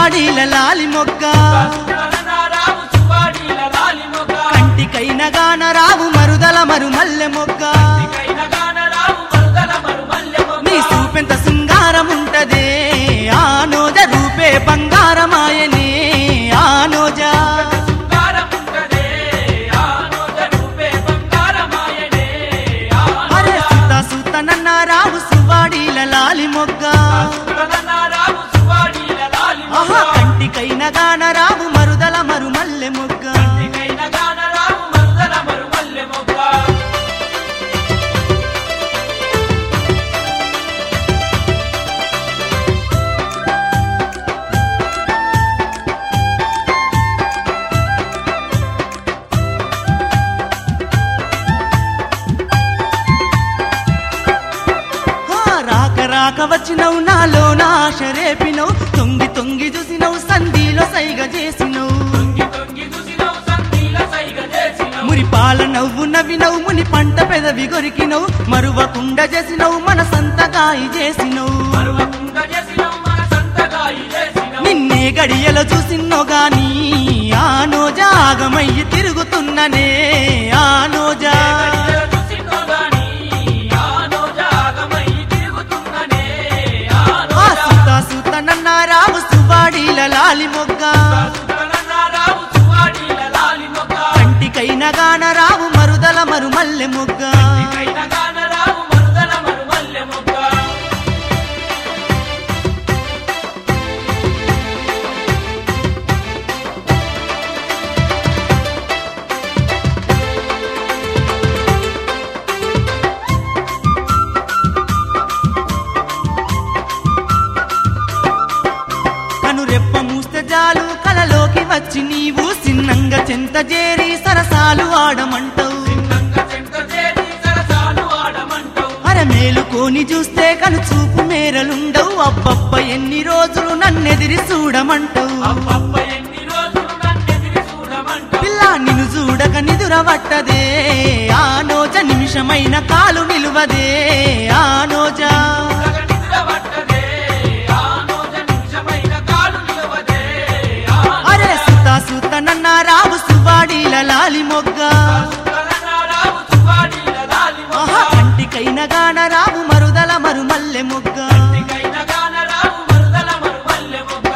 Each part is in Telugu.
సువాడీల లాలి మొగ్గ రావు సువాడీల లాలి మొగ్గ కంటికైన గాన రావు మరుదల మరు మల్లె మొగ్గ కైన గాన రావు మరుదల మరు మల్లె మొగ్గ నీ చూపెంత శృంగారం ఉంటదే ఆ నోజ రూపే బంగారమాయనే ఆ నోజా శృంగారముంటదే ఆ నోజ రూపే బంగారమాయనే ఆ అరే సుత సుత నన్న రావు సువాడీల లాలి మొగ్గ సురదన రావు సువాడీల లాలి ఆహా మొగ్గ కంటికైన గాన రావు మరుదల మరు మల్లె మొగ్గ కైన గాన రావు మరుదల మరు మల్లె మొగ్గ ఆ, రాక రాక వచ్చినవు నాలో నా ఆశ రేపినవు తొంగి తొంగి చూసినవు సంధిలో సైగ చేసినవు తొంగి తొంగి చూసినవు సంధిల సైగ చేసినవు మురి పాల నవ్వు నవ్వినవు ముని పంట పెదవి కొరికినవు మరువకుండ చేసినవు మన సంతగాయి చేసినవు మరువకుండ చేసినవు మన సంతగాయి చేసినవు నిన్నే గడియలో చూసిన్నో గాని ఆ నోజా ఆగమయ్యి తిరుగుతున్ననే ఆ నోజా గడియల చూసినో గాని ఆ నోజ ఆగమై తిరుగుతున్ననే ఆ ఆ నోజ సుత సుత నన్న రావు సువాడీల లాలి మొగ్గ సురదన రావు సువాడీల లాలి మొగ్గ కంటికైన గాన రావు మరుదల మరు మల్లె మొగ్గ కైన గాన రావు మరుదల మరు మల్లె మొగ్గ కను రెప్ప మూస్తే జాలు కలలోకి వచ్చి నీవు సిన్నంగా చెంత చేరి సరసాలు ఆడమంటావు నంగ చెంత చేరి సరసాలు ఆడమంటావు అర మేలుకోని చూస్తే కను చూపు మేరలుండవు అబ్బబ్బ ఎన్ని రోజులు నన్నెదిరి చూడమంటావు అబ్బబ్బ ఎన్ని రోజులు నన్నెదిరి చూడమంటావు పిల్ల నిన్ను చూడక నిదురవట్టదే ఆ నోజ నిమిషమైన కాలు నిలువదే ఆ నోజా ఉలగ నిద్ర పట్టదే ఆ నోజ నిమిషమైన కాలు నిలవదే ఆ అరే సుత సుత నన్న రావు సువాడీల లాలి మొగ్గ సురదన రావు సువాడీల లాలి ఆహా మొగ్గ కంటికైన గాన రావు మరుదల మరు మల్లె మొగ్గ కైన గాన రావు మరుదల మరు మల్లె మొగ్గ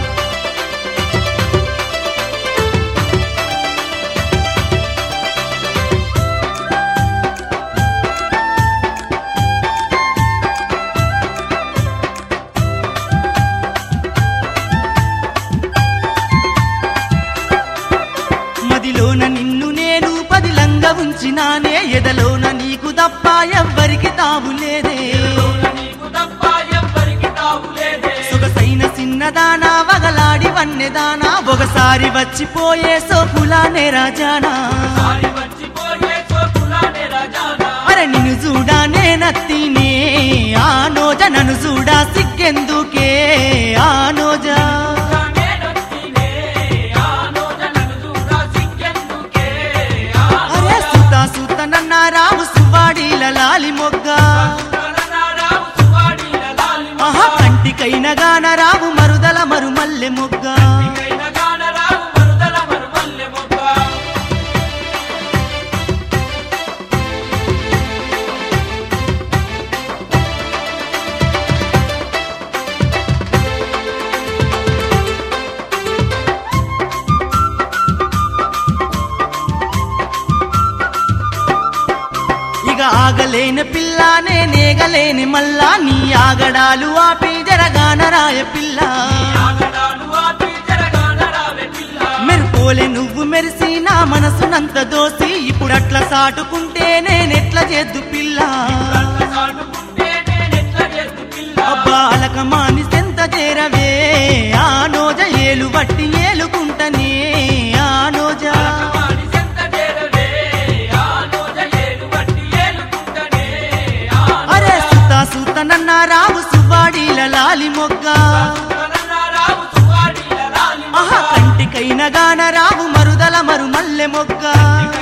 మదిలోన నిన్ను నేను పదిలంగా ఉంచినానే ఎదలోన నీకు తప్ప ఎవ్వరికి తావు లేదే లోన నీకు తప్ప ఎవ్వరికి తావు లేదే సొగసైన చిన్నదానా వగలాడి వన్నెదానా ఒకసారి వచ్చిపోయే సోపులానే రాజానా సారి వచ్చిపోయే చోటులానే రాజానా అరే నిన్ను చూడానే నత్తినే ఆ నోజ నన్ను చూడా సిగ్గెందుకే ఆ నోజా తానే నొత్తినే ఆ నోజ నన్ను చూడా సిగ్గెందుకే ఆ అరే సుత సుత నన్న రావు సువాడీల లాలి మొగ్గ సురదన రావు సువాడీల లాలి ఆహా కంటికైన గాన రావు మరుదల మరు మల్లె మొగ్గ కైన గాన రావు మరుదల మరు మల్లె మొగ్గ ఇక ఆగలేని పిల్లానే నేగలేని మల్లా నీ ఆగడాలు ఆపి జరగాన రాయ పిల్ల ఆగడాలు ఆపి జరగాన రావే పిల్ల మెరుపోలే నువ్వు మెరిసి నా మనసునంత దోసి ఇప్పుడట్లా సాటుకుంటే నేనెట్లా చేద్దు పిల్ల కళ్ళ సాటుకుంటే నేనెట్ల చేస్తు పిల్ల అబ్బా అలక మాని సెంత చేరవే ఆ నోజ ఏలు బట్టి ఏలుకుంటనే ఆ నోజ కమాని సెంత చేరవే ఆ నోజ ఏలు బట్టి ఏలుకుంటనే ఆ అరే సుత సుత నన్న రావు సువాడీల లాలి మొగ్గ సురదన రావు సువాడీల లాలి ఆహా కంటికైన గాన రావు మరుదల మరు మల్లె మొగ్గ